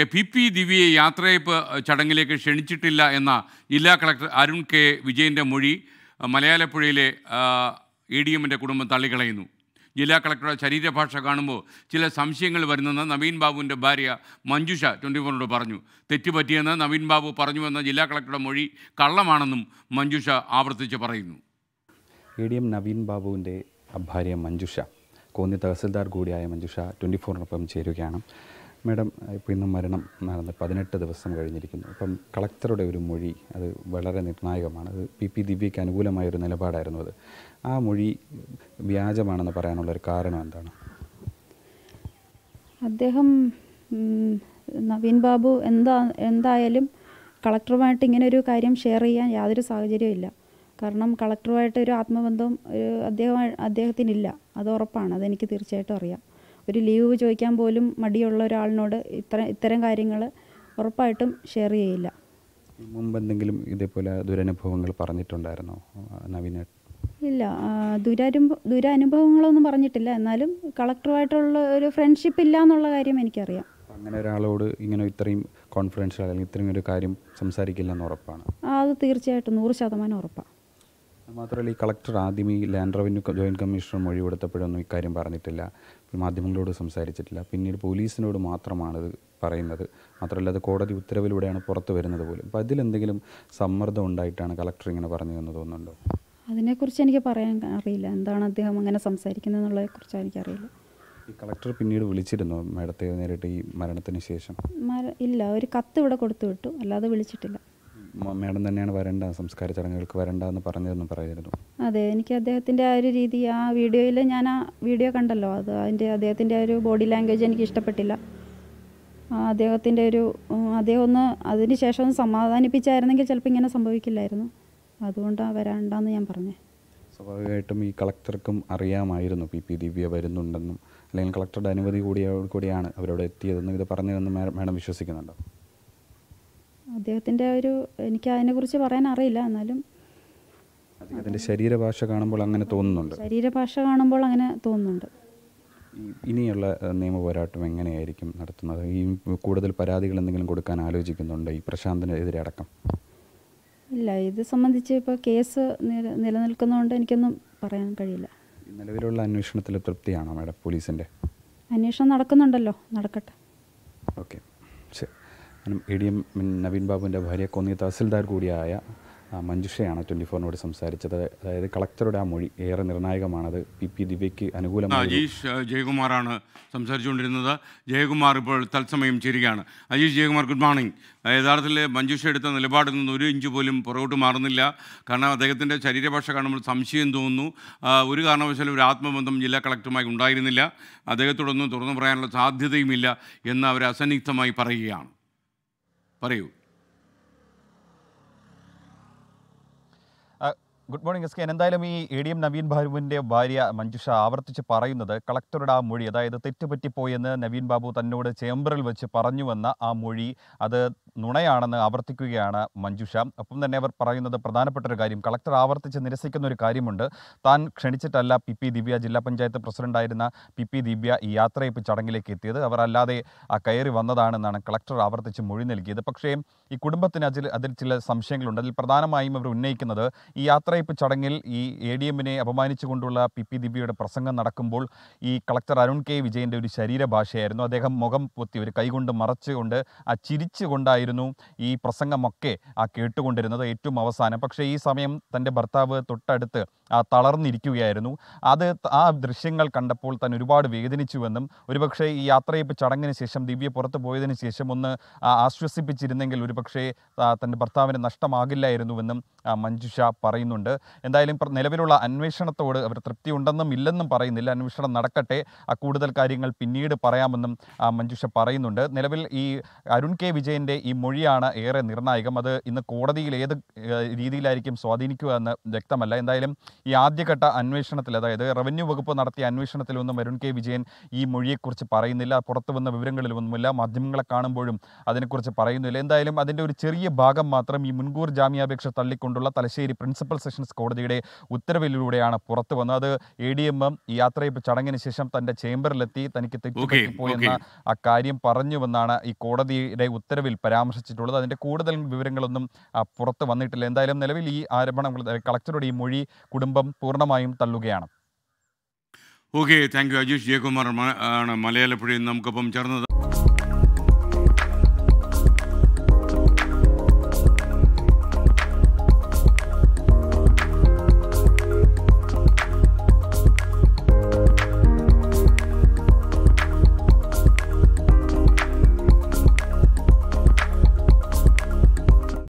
P P ദിവ്യയെ യാത്രയപ്പ് ചടങ്ങിലേക്ക് ക്ഷണിച്ചിട്ടില്ല എന്ന ജില്ലാ കളക്ടർ അരുൺ കെ വിജയൻ്റെ മൊഴി മലയാളപ്പുഴയിലെ എ ഡി എമ്മിൻ്റെ കുടുംബം തള്ളിക്കളയുന്നു ജില്ലാ കളക്ടറുടെ ശരീരഭാഷ കാണുമ്പോൾ ചില സംശയങ്ങൾ വരുന്നെന്ന് നവീൻ ബാബുവിൻ്റെ ഭാര്യ മഞ്ജുഷ ട്വൻറ്റി ഫോറിനോട് പറഞ്ഞു തെറ്റുപറ്റിയെന്ന് നവീൻ ബാബു പറഞ്ഞുവെന്ന ജില്ലാ കളക്ടറുടെ മൊഴി കള്ളമാണെന്നും മഞ്ജുഷ ആവർത്തിച്ച് പറയുന്നു എ ഡി എം നവീൻ ബാബുവിൻ്റെ ഭാര്യ മഞ്ജുഷ കോന്നി തഹസിൽദാർ കൂടിയായ മഞ്ജുഷ ട്വൻറ്റി ഫോറിനൊപ്പം ചേരുകയാണ് മാഡം ഇപ്പോൾ ഇന്ന് മരണം നടന്ന് പതിനെട്ട് ദിവസം കഴിഞ്ഞിരിക്കുന്നു അപ്പം കളക്ടറുടെ ഒരു മൊഴി അത് വളരെ നിർണായകമാണ് അത് പി പി ദിവ്യയ്ക്ക് അനുകൂലമായ ഒരു നിലപാടായിരുന്നു അത് ആ മൊഴി വ്യാജമാണെന്ന് പറയാനുള്ള ഒരു കാരണം എന്താണ് അദ്ദേഹം ഉം, നവീൻ ബാബു എന്താ എന്തായാലും കളക്ടറുമായിട്ട് ഇങ്ങനെ ഒരു കാര്യം ഷെയർ ചെയ്യാൻ യാതൊരു സാഹചര്യവും ഇല്ല കാരണം കളക്ടറുമായിട്ട് ഒരു ആത്മബന്ധം ഒരു അദ്ദേഹം അദ്ദേഹത്തിനില്ല അത് ഉറപ്പാണ് അതെനിക്ക് തീർച്ചയായിട്ടും അറിയാം ഒരു ലീവ് ചോദിക്കാൻ പോലും മടിയുള്ള ഒരാളിനോട് ഇത്ര ഇത്തരം കാര്യങ്ങൾ ഉറപ്പായിട്ടും ഷെയർ ചെയ്യില്ല മുമ്പ് എന്തെങ്കിലും ഇതേപോലെ ദുരനുഭവങ്ങൾ പറഞ്ഞിട്ടുണ്ടായിരുന്നോ ആ, നവീന ഇല്ല ആ, ദുരനുഭ ദുരനുഭവങ്ങളൊന്നും പറഞ്ഞിട്ടില്ല എന്നാലും കളക്ടറുമായിട്ടുള്ള ഒരു ഫ്രണ്ട്ഷിപ്പ് ഇല്ല എന്നുള്ള കാര്യം എനിക്കറിയാം അങ്ങനെ ഒരാളോട് ഇങ്ങനെ ഇത്രയും കോൺഫിഡൻഷ്യൽ അല്ലെങ്കിൽ ഇത്രയും ഒരു കാര്യം സംസാരിക്കില്ലെന്ന് ഉറപ്പാണ് ആ, അത് തീർച്ചയായിട്ടും നൂറ് ശതമാനം ഉറപ്പാണ് മാത്രമല്ല ഈ കളക്ടർ ആദ്യം ഈ ലാൻഡ് റവന്യൂ ജോയിൻറ്റ് കമ്മീഷണർ മൊഴി കൊടുത്തപ്പോഴൊന്നും ഇക്കാര്യം പറഞ്ഞിട്ടില്ല ഇപ്പോൾ മാധ്യമങ്ങളോട് സംസാരിച്ചിട്ടില്ല പിന്നീട് പോലീസിനോട് മാത്രമാണ് ഇത് പറയുന്നത് മാത്രമല്ല അത് കോടതി ഉത്തരവിലൂടെയാണ് പുറത്തു വരുന്നത് പോലും അപ്പോൾ അതിലെന്തെങ്കിലും സമ്മർദ്ദം ഉണ്ടായിട്ടാണ് കളക്ടർ ഇങ്ങനെ പറഞ്ഞതെന്ന് തോന്നുന്നുണ്ടോ അതിനെക്കുറിച്ച് എനിക്ക് പറയാൻ അറിയില്ല എന്താണ് അദ്ദേഹം അങ്ങനെ സംസാരിക്കുന്നത് എന്നുള്ളതിനെക്കുറിച്ച് എനിക്കറിയില്ല ഈ കളക്ടർ പിന്നീട് വിളിച്ചിരുന്നു മാഡത്തെ നേരിട്ട് ഈ മരണത്തിന് ശേഷം മര- ഇല്ല ഒരു കത്ത് ഇവിടെ കൊടുത്തു വിട്ടു അല്ലാതെ വിളിച്ചിട്ടില്ല മ- മാഡം തന്നെയാണ് വരേണ്ട സംസ്കാര ചടങ്ങുകൾക്ക് വരണ്ട എന്ന് പറഞ്ഞതെന്ന് പറയായിരുന്നു അതെ എനിക്ക് അദ്ദേഹത്തിൻ്റെ ആ ഒരു രീതി ആ വീഡിയോയിൽ ഞാൻ ആ വീഡിയോ കണ്ടല്ലോ അത് അതിൻ്റെ അദ്ദേഹത്തിൻ്റെ ആ ഒരു ബോഡി ലാംഗ്വേജ് എനിക്ക് ഇഷ്ടപ്പെട്ടില്ല ആ അദ്ദേഹത്തിൻ്റെ ഒരു ഉം, അദ്ദേഹം ഒന്ന് അതിന് ശേഷം ഒന്ന് സമാധാനിപ്പിച്ചായിരുന്നെങ്കിൽ ചിലപ്പോൾ ഇങ്ങനെ സംഭവിക്കില്ലായിരുന്നു അതുകൊണ്ടാണ് വരണ്ടെന്ന് ഞാൻ പറഞ്ഞത് സ്വാഭാവികമായിട്ടും ഈ കളക്ടർക്കും അറിയാമായിരുന്നു പി പി ദിവ്യ വരുന്നുണ്ടെന്നും അല്ലെങ്കിൽ കളക്ടറുടെ അനുമതി കൂടിയ കൂടിയാണ് അവരവിടെ എത്തിയതെന്നും ഇത് പറഞ്ഞതെന്ന് മാ- മാഡം വിശ്വസിക്കുന്നുണ്ടോ അദ്ദേഹത്തിൻ്റെ ഒരു എനിക്ക് അതിനെക്കുറിച്ച് പറയാൻ അറിയില്ല എന്നാലും അദ്ദേഹത്തിൻ്റെ ശരീരഭാഷ കാണുമ്പോൾ അങ്ങനെ തോന്നുന്നുണ്ട് ശരീരഭാഷ കാണുമ്പോൾ അങ്ങനെ തോന്നുന്നുണ്ട് ഈ ഇനിയുള്ള ഏഹ്, നിയമ പോരാട്ടം എങ്ങനെയായിരിക്കും നടത്തുന്നത് ഈ കൂടുതൽ പരാതികൾ എന്തെങ്കിലും കൊടുക്കാൻ ആലോചിക്കുന്നുണ്ട് ഈ പ്രശാന്തിനെതിരെ അടക്കം ഇല്ല ഇത് സംബന്ധിച്ച് ഇപ്പോൾ കേസ് നില നിലനിൽക്കുന്നതുകൊണ്ട് എനിക്കൊന്നും പറയാൻ കഴിയില്ല ഈ നിലവിലുള്ള അന്വേഷണത്തിൽ തൃപ്തിയാണോ മാഡം പോലീസിൻ്റെ അന്വേഷണം നടക്കുന്നുണ്ടല്ലോ നടക്കട്ടെ ഓക്കെ ശരി കാരണം എ ഡി എം നവീൻ ബാബുവിൻ്റെ ഭാര്യ കൊന്നി തഹസിൽദാർ കൂടിയായ ആ, മഞ്ജുഷയാണ് ട്വൻറ്റി ഫോറിനോട് സംസാരിച്ചത് അതായത് കളക്ടറുടെ ആ മൊഴി ഏറെ നിർണായകമാണത് പി പി ദിവ്യയ്ക്ക് ആ, അനുകൂലമായി അജീഷ് ഏഹ്, ജയകുമാറാണ് സംസാരിച്ചുകൊണ്ടിരുന്നത് ജയകുമാർ ഇപ്പോൾ തത്സമയം ചേരുകയാണ് അജീഷ് ജയകുമാർ ഗുഡ് മോർണിംഗ് ഏഹ്, യഥാർത്ഥത്തിൽ മഞ്ജുഷ എടുത്ത നിലപാടിൽ നിന്ന് ഒരു ഇഞ്ച് പോലും പുറകോട്ട് മാറുന്നില്ല കാരണം അദ്ദേഹത്തിൻ്റെ ശരീരഭാഷ കാണുമ്പോൾ സംശയം തോന്നുന്നു ആ, ഒരു കാരണവശാലും ഒരു ആത്മബന്ധം ജില്ലാ കളക്ടറുമായി ഉണ്ടായിരുന്നില്ല അദ്ദേഹത്തോടൊന്നും തുറന്നു പറയാനുള്ള സാധ്യതയുമില്ല എന്ന് അവർ അസന്നിഗ്ധമായി പറയുകയാണ് പറയൂ ആ, ഗുഡ് മോർണിംഗ് എസ് കെ എന്തായാലും ഈ എ ഡി എം നവീൻ ബാബുവിൻ്റെ ഭാര്യ മഞ്ജുഷ ആവർത്തിച്ച് പറയുന്നത് കളക്ടറുടെ ആ മൊഴി അതായത് തെറ്റുപറ്റിപ്പോയെന്ന് നവീൻ ബാബു തന്നോട് ചേംബറിൽ വെച്ച് പറഞ്ഞുവെന്ന ആ മൊഴി അത് നുണയാണെന്ന് ആവർത്തിക്കുകയാണ് മഞ്ജുഷ ഒപ്പം തന്നെ അവർ പറയുന്നത് പ്രധാനപ്പെട്ട ഒരു കാര്യം കളക്ടർ ആവർത്തിച്ച് നിരസിക്കുന്ന ഒരു കാര്യമുണ്ട് താൻ ക്ഷണിച്ചിട്ടല്ല പി പി ദിവ്യ ജില്ലാ പഞ്ചായത്ത് പ്രസിഡന്റായിരുന്ന പി പി ദിവ്യ ഈ യാത്രയപ്പ് ചടങ്ങിലേക്ക് എത്തിയത് അവർ അല്ലാതെ ആ കയറി വന്നതാണെന്നാണ് കളക്ടർ ആവർത്തിച്ച് മൊഴി നൽകിയത് പക്ഷേ ഈ കുടുംബത്തിന് അതിൽ അതിൽ ചില സംശയങ്ങളുണ്ട് അതിൽ പ്രധാനമായും അവർ ഉന്നയിക്കുന്നത് ഈ യാത്രയപ്പ് ചടങ്ങിൽ ഈ എ ഡി എമ്മിനെ അപമാനിച്ചുകൊണ്ടുള്ള പി പി ദിവ്യയുടെ പ്രസംഗം നടക്കുമ്പോൾ ഈ കളക്ടർ അരുൺ കെ വിജയൻ്റെ ഒരു ശരീരഭാഷയായിരുന്നു അദ്ദേഹം മുഖം പൊത്തി ഒരു കൈകൊണ്ട് മറച്ചുകൊണ്ട് ആ ചിരിച്ചുകൊണ്ടായിരുന്നു ഈ പ്രസംഗമൊക്കെ ആ കേട്ടുകൊണ്ടിരുന്നത് ഏറ്റവും അവസാനം പക്ഷേ ഈ സമയം തൻ്റെ ഭർത്താവ് തൊട്ടടുത്ത് ആ തളർന്നിരിക്കുകയായിരുന്നു അത് ത- ആ ദൃശ്യങ്ങൾ കണ്ടപ്പോൾ താൻ ഒരുപാട് വേദനിച്ചുവെന്നും ഒരുപക്ഷേ ഈ യാത്രയപ്പ് ചടങ്ങിന് ശേഷം ദിവ്യ പുറത്തു പോയതിന് ശേഷം ഒന്ന് ആ, ആശ്വസിപ്പിച്ചിരുന്നെങ്കിൽ ഒരുപക്ഷേ ആ, തൻ്റെ ഭർത്താവിന് നഷ്ടമാകില്ലായിരുന്നുവെന്നും ആ, മഞ്ജുഷ പറയുന്നുണ്ട് എന്തായാലും പ്ര- നിലവിലുള്ള അന്വേഷണത്തോട് അവർ തൃപ്തിയുണ്ടെന്നും ഇല്ലെന്നും പറയുന്നില്ല അന്വേഷണം നടക്കട്ടെ ആ കൂടുതൽ കാര്യങ്ങൾ പിന്നീട് പറയാമെന്നും ആ, മഞ്ജുഷ പറയുന്നുണ്ട് നിലവിൽ ഈ അരുൺ കെ വിജയൻ്റെ ഈ മൊഴിയാണ് ഏറെ നിർണായകം അത് ഇന്ന് കോടതിയിൽ ഏത് ഏഹ്, രീതിയിലായിരിക്കും സ്വാധീനിക്കുക എന്ന് വ്യക്തമല്ല എന്തായാലും ഈ ആദ്യഘട്ട അന്വേഷണത്തിൽ അതായത് റവന്യൂ വകുപ്പ് നടത്തിയ അന്വേഷണത്തിലൊന്നും അരുൺ കെ വിജയൻ ഈ മൊഴിയെക്കുറിച്ച് പറയുന്നില്ല പുറത്തു വന്ന വിവരങ്ങളിലൊന്നുമില്ല മാധ്യമങ്ങളെ കാണുമ്പോഴും അതിനെക്കുറിച്ച് പറയുന്നില്ല എന്തായാലും അതിൻ്റെ ഒരു ചെറിയ ഭാഗം മാത്രം ഈ മുൻകൂർ ജാമ്യാപേക്ഷ തള്ളിക്കൊണ്ടുള്ള തലശ്ശേരി പ്രിൻസിപ്പൽ സെഷൻസ് കോടതിയുടെ ഉത്തരവിലൂടെയാണ് പുറത്തു വന്നത് അത് എ ഡി എം ഈ യാത്രയപ്പ് ചടങ്ങിന് ശേഷം തൻ്റെ ചേംബറിലെത്തി തനിക്ക് തെറ്റുപറ്റിപ്പോയെന്ന ആ കാര്യം പറഞ്ഞുവെന്നാണ് ഈ കോടതിയുടെ ഉത്തരവിൽ പരാമർശിച്ചിട്ടുള്ളത് അതിൻ്റെ കൂടുതൽ വിവരങ്ങളൊന്നും ആ, പുറത്ത് വന്നിട്ടില്ല എന്തായാലും നിലവിൽ ഈ ആരോപണം കളക്ടറുടെ ഈ മൊഴി കുടുംബം പൂർണ്ണമായും തള്ളുകയാണ് okay thank you Ajeesh Jayakumar മ- ആണ് മലയാളപ്പുഴയിൽ നമുക്കൊപ്പം ചേർന്നത്